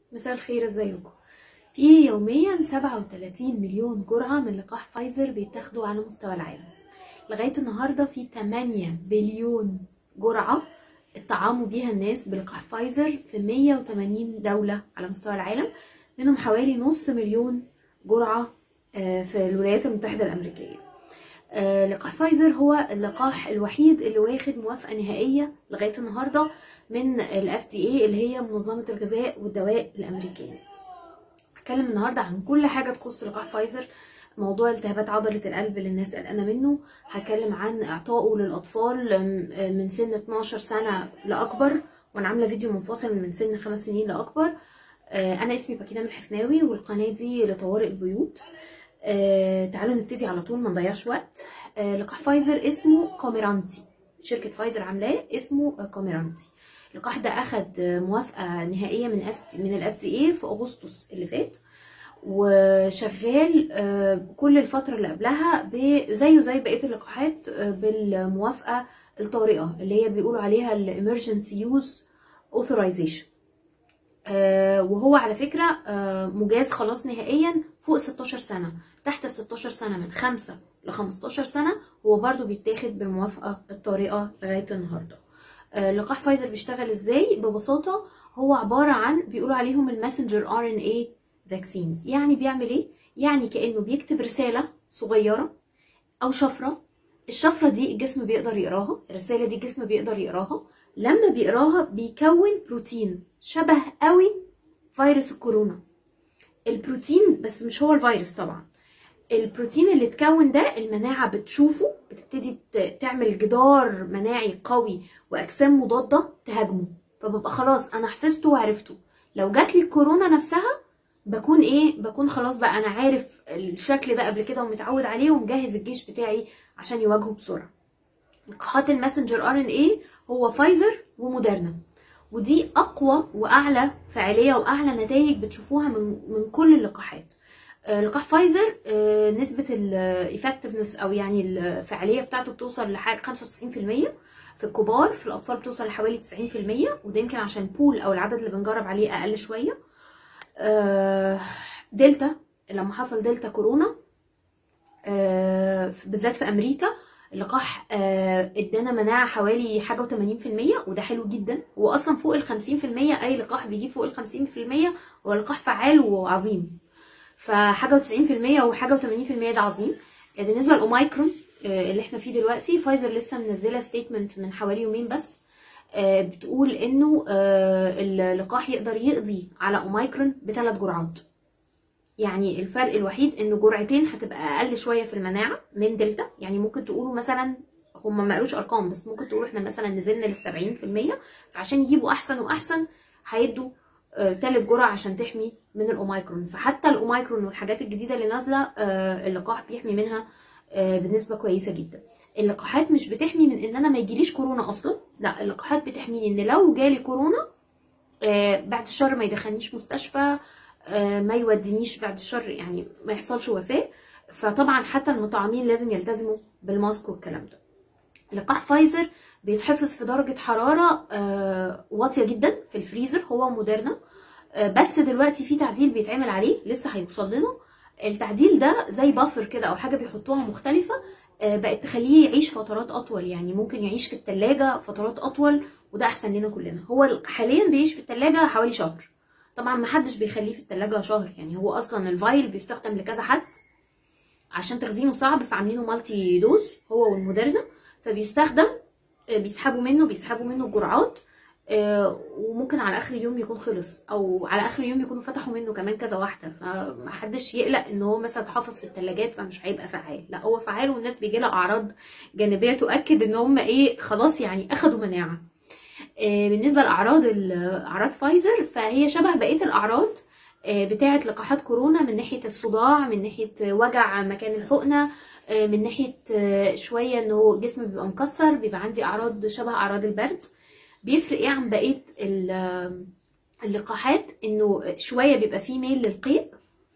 مساء الخير ازيكم في يوميا 37 مليون جرعة من لقاح فايزر بيتاخدوا على مستوى العالم لغاية النهاردة في 8 بليون جرعة اتطعموا بيها الناس بلقاح فايزر في 180 دولة على مستوى العالم منهم حوالي نص مليون جرعة آه، في الولايات المتحدة الأمريكية آه، لقاح فايزر هو اللقاح الوحيد اللي واخد موافقة نهائية لغاية النهاردة من ال FDA اللي هي منظمة الغذاء والدواء الأمريكية هتكلم النهاردة عن كل حاجة تخص لقاح فايزر موضوع التهابات عضلة القلب اللي الناس قلقانة منه هتكلم عن إعطائه للأطفال آم، من سن 12 سنة لأكبر وأنا عاملة فيديو منفصل من سن خمس سنين لأكبر آه، أنا اسمي باكينام الحفناوي والقناة دي لطوارئ البيوت آه، تعالوا نبتدي على طول ما نضيعش وقت آه، لقاح فايزر اسمه كوميرانتي شركة فايزر عاملاه اسمه آه، كوميرانتي اللقاح ده اخد آه، موافقة نهائية من F من الاف دي اي في اغسطس اللي فات وشغال آه، كل الفترة اللي قبلها ب- زيه زي بقية اللقاحات آه، بالموافقة الطارئة اللي هي بيقولوا عليها ال emergency use authorization آه، وهو على فكرة آه، مجاز خلاص نهائيا فوق 16 سنة تحت ال 16 سنة من 5 ل 15 سنة هو برضو بيتاخد بالموافقة الطارئة لغاية النهاردة آه، لقاح فايزر بيشتغل ازاي ببساطة هو عبارة عن بيقولوا عليهم الماسنجر ار ان اي فاكسينز يعني بيعمل ايه يعني كأنه بيكتب رسالة صغيرة او شفرة الشفرة دي الجسم بيقدر يقراها الرسالة دي الجسم بيقدر يقراها لما بيقراها بيكون بروتين شبه قوي فيروس الكورونا البروتين بس مش هو الفيروس طبعا البروتين اللي اتكون ده المناعة بتشوفه بتبتدي ت- تعمل جدار مناعي قوي وأجسام مضادة تهاجمه فببقى خلاص أنا حفظته وعرفته لو جات لي الكورونا نفسها بكون ايه بكون خلاص بقى انا عارف الشكل ده قبل كده ومتعود عليه ومجهز الجيش بتاعي عشان يواجهه بسرعه لقاحات الماسنجر ار ان اي هو فايزر وموديرنا ودي اقوى واعلى فعاليه واعلى نتائج بتشوفوها من من كل اللقاحات آه، لقاح فايزر آه، نسبه الافكتفنس او يعني الفعاليه بتاعته بتوصل لحاجه 95% في الكبار في الاطفال بتوصل لحوالي 90% وده يمكن عشان بول او العدد اللي بنجرب عليه اقل شويه آه، دلتا لما حصل دلتا كورونا آه، بالذات في امريكا اللقاح آه، ادانا مناعه حوالي حاجه و80% وده حلو جدا هو اصلا فوق ال 50% اي لقاح بيجيب فوق ال 50% هو لقاح فعال وعظيم فحاجه و90% وحاجه و80% ده عظيم آه، بالنسبه للاوميكرون آه، اللي احنا فيه دلوقتي فايزر لسه منزله ستيتمنت من حوالي يومين بس آه، بتقول انه آه، اللقاح يقدر يقضي على اوميكرون بثلاث جرعات يعني الفرق الوحيد ان جرعتين هتبقى اقل شويه في المناعه من دلتا يعني ممكن تقولوا مثلا هم ما قالوش ارقام بس ممكن تقولوا احنا مثلا نزلنا لل 70% فعشان يجيبوا احسن واحسن هيدوا ثالث جرعه عشان تحمي من الاوميكرون فحتى الاوميكرون والحاجات الجديده اللي نازله آه، اللقاح بيحمي منها آه، بنسبه كويسه جدا اللقاحات مش بتحمي من ان انا ما يجيليش كورونا اصلا لا اللقاحات بتحميني ان لو جالي كورونا آه، بعد الشر ما يدخلنيش مستشفى آه، ما يودينيش بعد الشر يعني ما يحصلش وفاة فطبعا حتى المطعمين لازم يلتزموا بالماسك والكلام ده لقاح فايزر بيتحفظ في درجة حرارة آه، واطية جدا في الفريزر هو موديرنا آه، بس دلوقتي في تعديل بيتعمل عليه لسه هيوصل لنا التعديل ده زي بافر كده او حاجة بيحطوها مختلفة آه، بقت تخليه يعيش فترات اطول يعني ممكن يعيش في التلاجة فترات اطول وده احسن لنا كلنا هو حاليا بيعيش في التلاجة حوالي شهر طبعا ما حدش بيخليه في التلاجة شهر يعني هو اصلا الفايل بيستخدم لكذا حد عشان تخزينه صعب فعاملينه مالتي دوز هو والموديرنا فبيستخدم آه، بيسحبوا منه بيسحبوا منه الجرعات آه، وممكن على اخر اليوم يكون خلص او على اخر اليوم يكونوا فتحوا منه كمان كذا واحده فمحدش يقلق ان هو مثلا اتحفظ في الثلاجات فمش هيبقى فعال لا هو فعال والناس بيجي لها اعراض جانبيه تؤكد ان هم ايه خلاص يعني اخدوا مناعه آه، بالنسبه لاعراض ال- اعراض فايزر فهي شبه بقيه الاعراض آه، بتاعه لقاحات كورونا من ناحيه الصداع من ناحيه وجع مكان الحقنه آه، من ناحيه آه، شويه انه الجسم بيبقى مكسر بيبقى عندي اعراض شبه اعراض البرد بيفرق ايه عن بقيه ال- اللقاحات انه شويه بيبقى فيه ميل للقيء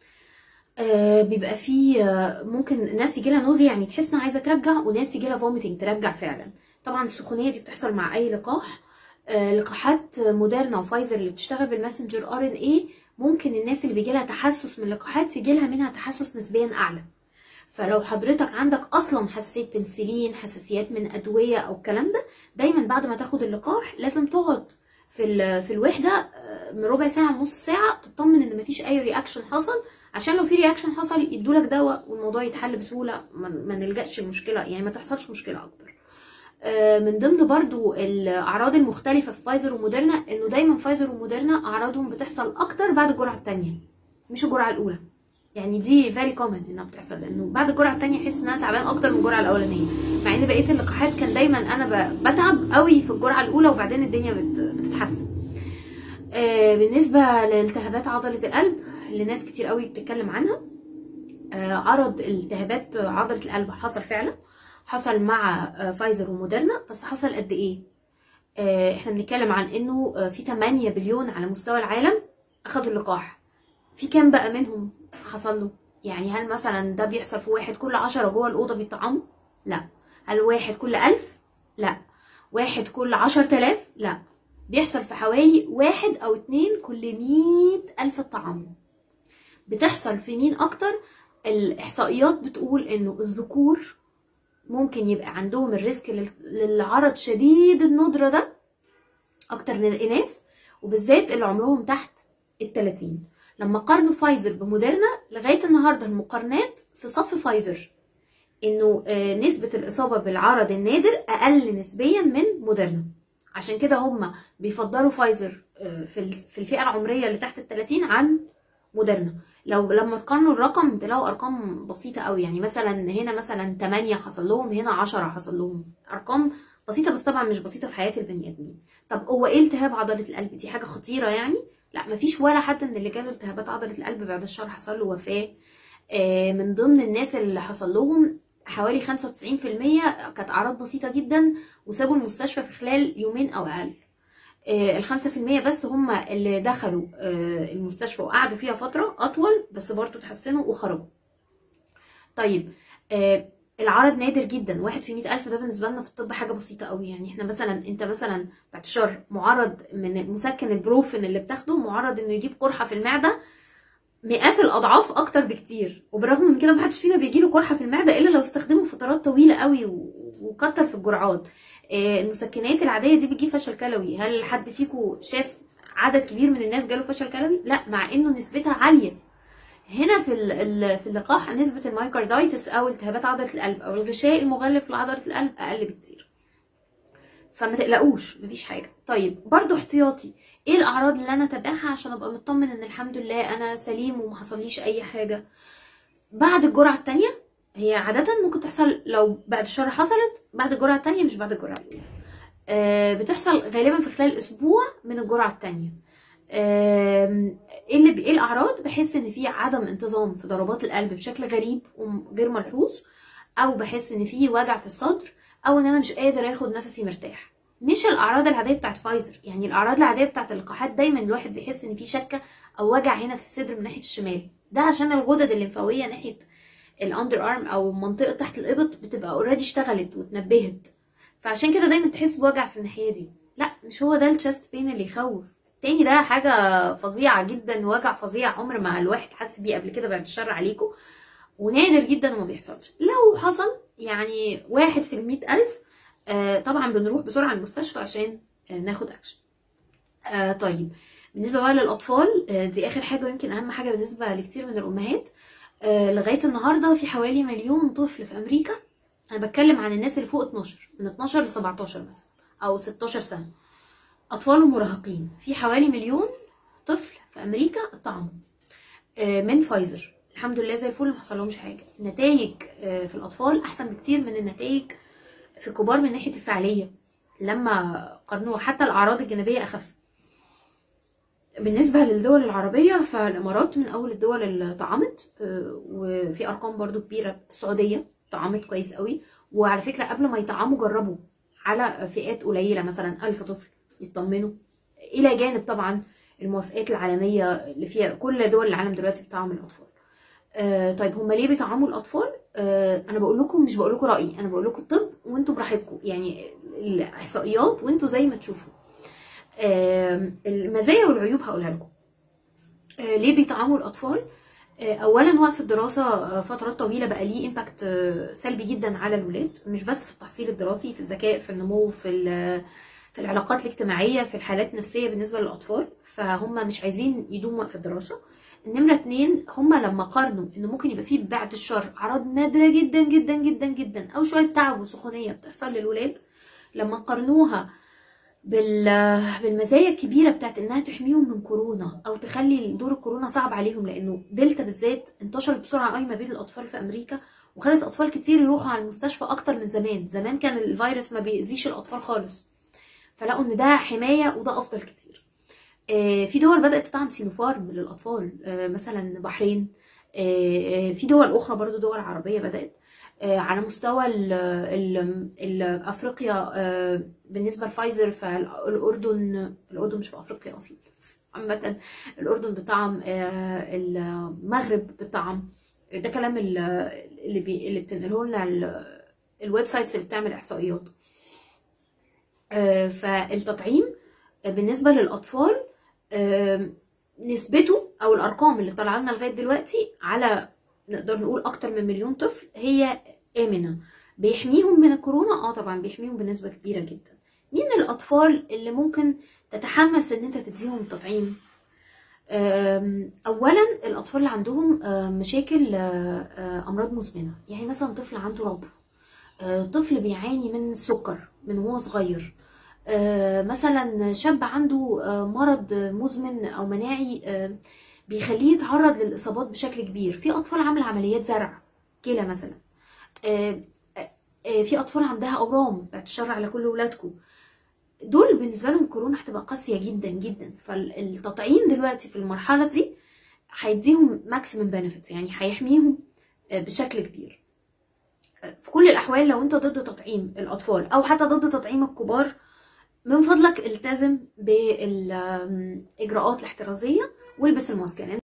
آه، بيبقى فيه آه، ممكن ناس يجي لها نوزي يعني تحس انها عايزه ترجع وناس يجي لها فوميتنج ترجع فعلا طبعا السخونيه دي بتحصل مع اي لقاح آه، لقاحات موديرنا وفايزر اللي بتشتغل بالماسنجر ار ان اي ممكن الناس اللي بيجي لها تحسس من اللقاحات يجي لها منها تحسس نسبيا اعلى فلو حضرتك عندك اصلا حساسيه بنسلين حساسيات من ادويه او الكلام ده دايما بعد ما تاخد اللقاح لازم تقعد في ال- في الوحده آه، من ربع ساعه لنص ساعه تطمن ان مفيش اي رياكشن حصل عشان لو في رياكشن حصل يدولك دواء والموضوع يتحل بسهوله ما ما نلجاش المشكله يعني ما تحصلش مشكله اكبر آه، من ضمن برضو الاعراض المختلفه في فايزر وموديرنا انه دايما فايزر وموديرنا اعراضهم بتحصل اكتر بعد الجرعه الثانيه مش الجرعه الاولى يعني دي فيري كومن انها بتحصل لانه بعد الجرعه الثانيه احس ان انا تعبان اكتر من الجرعه الاولانيه مع ان بقيه اللقاحات كان دايما انا ب- بتعب قوي في الجرعه الاولى وبعدين الدنيا بت- بتتحسن آه، بالنسبه لالتهابات عضله القلب اللي ناس كتير قوي بتتكلم عنها آه، عرض التهابات عضله القلب حصل فعلا حصل مع آه، فايزر وموديرنا بس حصل قد ايه آه، احنا بنتكلم عن انه آه، في 8 بليون على مستوى العالم اخدوا اللقاح في كام بقى منهم حصل له يعني هل مثلا ده بيحصل في واحد كل عشرة جوه الأوضة بيطعموا لا هل واحد كل ألف لا واحد كل عشر تلاف لا بيحصل في حوالي واحد أو اتنين كل مية ألف طعام بتحصل في مين أكتر الإحصائيات بتقول إنه الذكور ممكن يبقى عندهم الريسك لل- للعرض شديد الندرة ده أكتر من الإناث وبالذات اللي عمرهم تحت التلاتين لما قارنوا فايزر بموديرنا لغاية النهاردة المقارنات في صف فايزر انه آه، نسبة الإصابة بالعرض النادر أقل نسبيا من موديرنا عشان كده هم بيفضلوا فايزر آه، في ال- في الفئة العمرية اللي تحت التلاتين عن موديرنا لو لما تقارنوا الرقم تلاقوا ارقام بسيطه قوي يعني مثلا هنا مثلا 8 حصل لهم هنا 10 حصل لهم ارقام بسيطه بس طبعا مش بسيطه في حياه البني ادمين طب هو ايه التهاب عضله القلب دي حاجه خطيره يعني لا مفيش ولا حد من اللي جاله التهابات عضله القلب بعد الشر حصل له وفاه آه، من ضمن الناس اللي حصل لهم حوالي 95% كانت اعراض بسيطه جدا وسابوا المستشفى في خلال يومين او اقل الخمسة في المية بس هم اللي دخلوا آه، المستشفى وقعدوا فيها فترة أطول بس برضو تحسنوا وخرجوا طيب آه، العرض نادر جدا واحد في مئة ألف ده بالنسبة لنا في الطب حاجة بسيطة قوي يعني احنا مثلا انت مثلا بعد الشر معرض من المسكن البروفين اللي بتاخده معرض انه يجيب قرحة في المعدة مئات الأضعاف أكتر بكتير وبالرغم من كده محدش فينا بيجيله قرحة في المعدة إلا لو استخدمه فترات طويلة قوي و- وكتر في الجرعات آه، المسكنات العاديه دي بتجيب فشل كلوي هل حد فيكم شاف عدد كبير من الناس جاله فشل كلوي لا مع انه نسبتها عاليه هنا في ال- ال- في اللقاح نسبه المايكاردايتس او التهابات عضله القلب او الغشاء المغلف لعضله القلب اقل بكتير فما تقلقوش مفيش حاجه طيب برضو احتياطي ايه الاعراض اللي انا اتابعها عشان ابقى مطمن ان الحمد لله انا سليم وما حصليش اي حاجه بعد الجرعه الثانيه هي عادة ممكن تحصل لو بعد الشر حصلت بعد الجرعة التانية مش بعد الجرعة الأولى آه، بتحصل غالبا في خلال أسبوع من الجرعة التانية آم، ايه اللي ب- ايه الأعراض بحس إن في عدم انتظام في ضربات القلب بشكل غريب وغير ملحوظ أو بحس إن في وجع في الصدر أو إن أنا مش قادر آخد نفسي مرتاح مش الأعراض العادية بتاعت فايزر يعني الأعراض العادية بتاعت اللقاحات دايما الواحد بيحس إن في شكة أو وجع هنا في الصدر من ناحية الشمال ده عشان الغدد الليمفاوية ناحية الاندر ارم او منطقه تحت الابط بتبقى اوريدي اشتغلت واتنبهت فعشان كده دايما تحس بوجع في الناحيه دي لا مش هو ده الشست بين اللي يخوف التاني ده حاجه فظيعه جدا وجع فظيع عمر ما الواحد حس بيه قبل كده بعد الشر عليكم ونادر جدا وما بيحصلش لو حصل يعني واحد في المية ألف آه طبعا بنروح بسرعة المستشفى عشان آه ناخد أكشن آه طيب بالنسبة بقى للأطفال آه دي آخر حاجة ويمكن أهم حاجة بالنسبة لكتير من الأمهات آه لغاية النهاردة في حوالي مليون طفل في أمريكا أنا بتكلم عن الناس اللي فوق 12 من 12 ل 17 مثلا أو 16 سنة أطفال ومراهقين في حوالي مليون طفل في أمريكا اتطعموا آه من فايزر الحمد لله زي الفل ما حصلهمش حاجة النتائج آه في الأطفال أحسن بكتير من النتائج في الكبار من ناحية الفعالية لما قارنوها حتى الأعراض الجانبية أخف بالنسبة للدول العربية فالإمارات من أول الدول اللي طعمت آه، وفي أرقام برضو كبيرة السعودية طعمت كويس قوي وعلى فكرة قبل ما يطعموا جربوا على فئات قليلة مثلا ألف طفل يطمنوا إلى جانب طبعا الموافقات العالمية اللي فيها كل دول العالم دلوقتي بتطعم الأطفال آه طيب هما ليه بيطعموا الأطفال؟ آه أنا بقول لكم مش بقول لكم رأيي أنا بقول لكم الطب وأنتوا براحتكم يعني الإحصائيات وأنتوا زي ما تشوفوا آم، المزايا والعيوب هقولها لكم آه، ليه بيطعموا الاطفال آه، اولا وقف الدراسه آه، فترات طويله بقى ليه امباكت سلبي جدا على الولاد مش بس في التحصيل الدراسي في الذكاء في النمو في ال- في العلاقات الاجتماعيه في الحالات النفسيه بالنسبه للاطفال فهم مش عايزين يدوموا وقف الدراسه النمرة اتنين هما لما قارنوا ان ممكن يبقى فيه بعد الشر اعراض نادرة جدا جدا جدا جدا او شوية تعب وسخونية بتحصل للولاد لما قارنوها بال... بالمزايا الكبيره بتاعت انها تحميهم من كورونا او تخلي دور الكورونا صعب عليهم لانه دلتا بالذات انتشرت بسرعه قوي ما بين الاطفال في امريكا وخلت اطفال كتير يروحوا على المستشفى اكتر من زمان زمان كان الفيروس ما بيأذيش الاطفال خالص فلقوا ان ده حمايه وده افضل كتير آه، في دول بدأت تدعم سينوفارم للأطفال آه، مثلا بحرين آه، آه، في دول أخرى برضو دول عربية بدأت آه، على مستوى ال ال ال أفريقيا آه، بالنسبة لفايزر فالأردن الأردن مش في أفريقيا أصلا بس عامة الأردن بطعم آه، المغرب بطعم ده كلام ال- اللي بي اللي بتنقله لنا ال- الويب سايتس اللي بتعمل إحصائيات آه، فالتطعيم بالنسبة للأطفال آم، نسبته أو الأرقام اللي طالعة لنا لغاية دلوقتي على نقدر نقول أكتر من مليون طفل هي آمنة بيحميهم من الكورونا اه طبعا بيحميهم بنسبة كبيرة جدا مين الأطفال اللي ممكن تتحمس إن أنت تديهم تطعيم آم، أولا الأطفال اللي عندهم آه، مشاكل آه، آه، أمراض مزمنة يعني مثلا طفل عنده ربو آه، طفل بيعاني من سكر من وهو صغير آه، مثلا شاب عنده آه، مرض مزمن او مناعي آه، بيخليه يتعرض للاصابات بشكل كبير في اطفال عامله عمليات زرع كلى مثلا آه، آه، آه، في اطفال عندها اورام بعد الشر على كل ولادكم دول بالنسبه لهم كورونا هتبقى قاسيه جدا جدا فالتطعيم دلوقتي في المرحله دي هيديهم ماكسيمم بنفيت يعني هيحميهم آه، بشكل كبير في كل الاحوال لو انت ضد تطعيم الاطفال او حتى ضد تطعيم الكبار من فضلك التزم بالاجراءات الاحترازيه والبس الماسك يعني